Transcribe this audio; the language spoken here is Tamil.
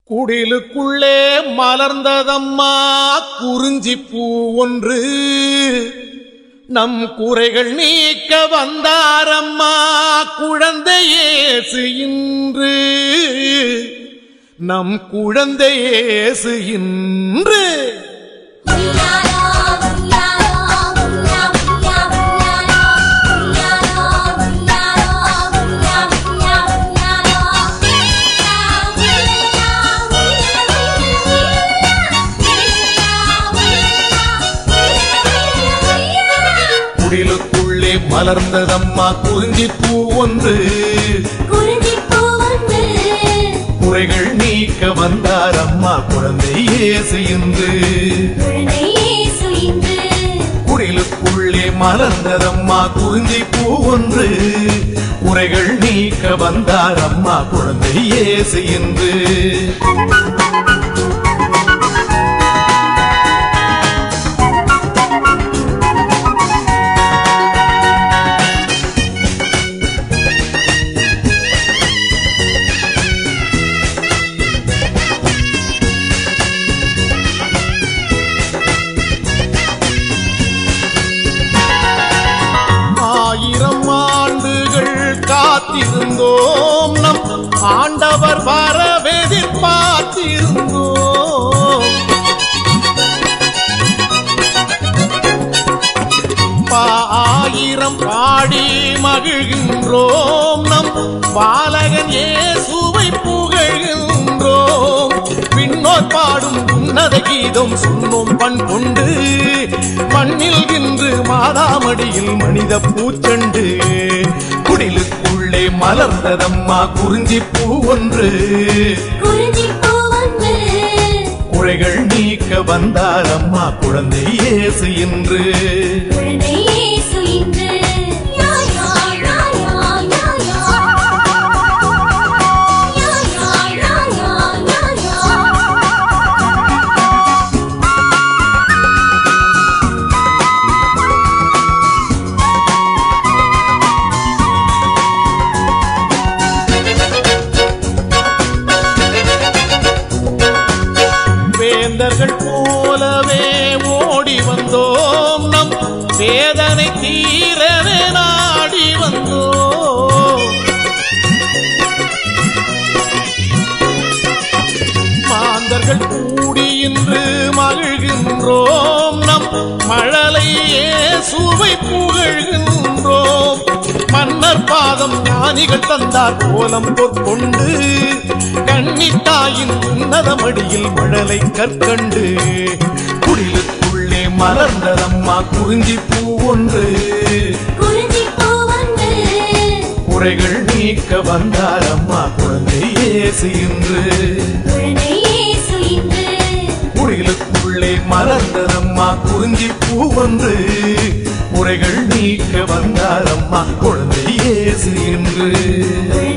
குடிலுக்குள்ளே மலர்ந்ததம்மா குறிஞ்சி பூ ஒன்று நம் குறைகள் நீக்க வந்தாரம்மா குழந்தையேசு இன்று நம் குழந்தையேசு இன்று குடிலுக்குள்ளே மலர்ந்ததம்மா குறிஞ்சி பூ ஒன்று குறைகள் நீக்க வந்தாரம்மா குழந்தையேசு இன்று குடிலுக்குள்ளே மலர்ந்ததம்மா குறிஞ்சி பூ ஒன்று குறைகள் நீக்க வந்தாரம்மா குழந்தையேசு இன்று ஆயிரம் ஆண்டுகள் காத்திருந்தோம் நம் ஆண்டவர் வரவெதிர்பார்த்திருந்தோம் ஆயிரம் பாடி மகிழ்கின்றோம் நம் பாலகன் இயேசுவை புகழ்கின்றோம் பின்னோர் பாடும் உன்னத கீதம் சொன்னோம் பண் கொண்டு மண்ணில் இன்று மாதாமடியில் மனித பூச்செண்டு குடிலுக்குள்ளே மலர்ந்ததம்மா குறிஞ்சி பூ ஒன்று குறைகள் நீக்க வந்தாரம்மா குழந்தை இயேசு இன்று வேந்தர்கள் போலவே ஓடி வந்தோம் நம் வேதனை தீரவே நாடி வந்தோம் மாந்தர்கள் கூடி இன்று மகிழ்கின்றோம் நம் மழலையே சுவை புகழ்கின்றோம் மன்னர் பாதம் ஞானிகள் தந்தார் கோலம் பொற்கொண்டு கண்ணித்தாயின் உன்னதமடியில் மழலை கற்கண்டு குடிலுக்குள்ளே மலர்ந்ததம்மா குறிஞ்சி பூ ஒன்று குறைகள் நீக்க வந்தாரம்மா குழந்தை இயேசு இன்று குடிலுக்குள்ளே மலர்ந்ததம்மா குறிஞ்சி பூ ஒன்று குறைகள் நீக்க வந்தாரம்மா குழந்தை இயேசு இன்று